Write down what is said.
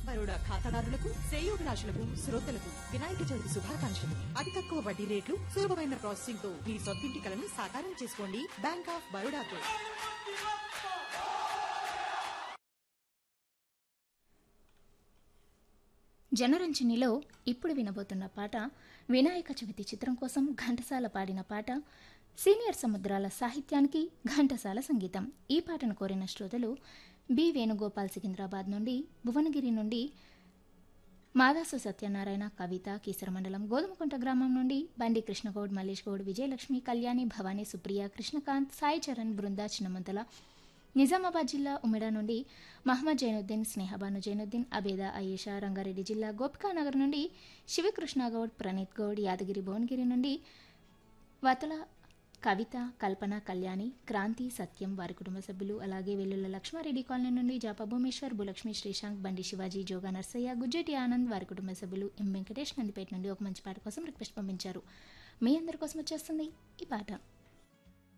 బరోడా ఖాతాదారులకు శ్రేయోభిలాషులకు శ్రోతలకు వినాయక చవితి శుభాకాంక్షలు అతి తక్కువ వడ్డీ రేట్లు సులభమైన ప్రాసెసింగ్ తో మీ సొంతింటి కలను సాకారం చేసుకోండి బ్యాంక్ ఆఫ్ బరోడాతో జనరంజనిలో ఇప్పుడు వినబోతున్న పాట వినాయక చవితి చిత్రం కోసం ఘంటసాల పాడిన పాట సీనియర్ సముద్రాల సాహిత్యానికి ఘంటసాల సంగీతం ఈ పాటను కోరిన శ్రోతలు బి వేణుగోపాల్ సికింద్రాబాద్ నుండి భువనగిరి నుండి మాదాసు సత్యనారాయణ కవిత కీసరమండలం గోధుమకుంట గ్రామం నుండి బండి కృష్ణగౌడ్ మల్లేష్ గౌడ్ విజయలక్ష్మి కళ్యాణి భవానీ సుప్రియ కృష్ణకాంత్ సాయి చరణ్ బృందా చిన్నమంతల నిజామాబాద్ జిల్లా ఉమిడా నుండి మహమ్మద్ జైనుద్దీన్ స్నేహబాను జైనుద్దీన్ అబేదా అయేషా రంగారెడ్డి జిల్లా గోపికానగర్ నుండి శివకృష్ణగౌడ్ ప్రణీత్ గౌడ్ యాదగిరి భువనగిరి నుండి వతల కవిత కల్పన కళ్యాణి క్రాంతి సత్యం వారి కుటుంబ సభ్యులు అలాగే వెల్లుల లక్ష్మారెడ్డి కాలనీ నుండి జాప భూమేశ్వర్ భూలక్ష్మి శ్రీశాంక్ బండి శివాజీ జోగా నర్సయ్య గుజ్జటి ఆనంద్ వారి కుటుంబ సభ్యులు ఎం వెంకటేష్ నందిపేట నుండి ఒక మంచి పాట కోసం రిక్వెస్ట్ పంపించారు మీ అందరి కోసం వచ్చేస్తుంది ఈ పాట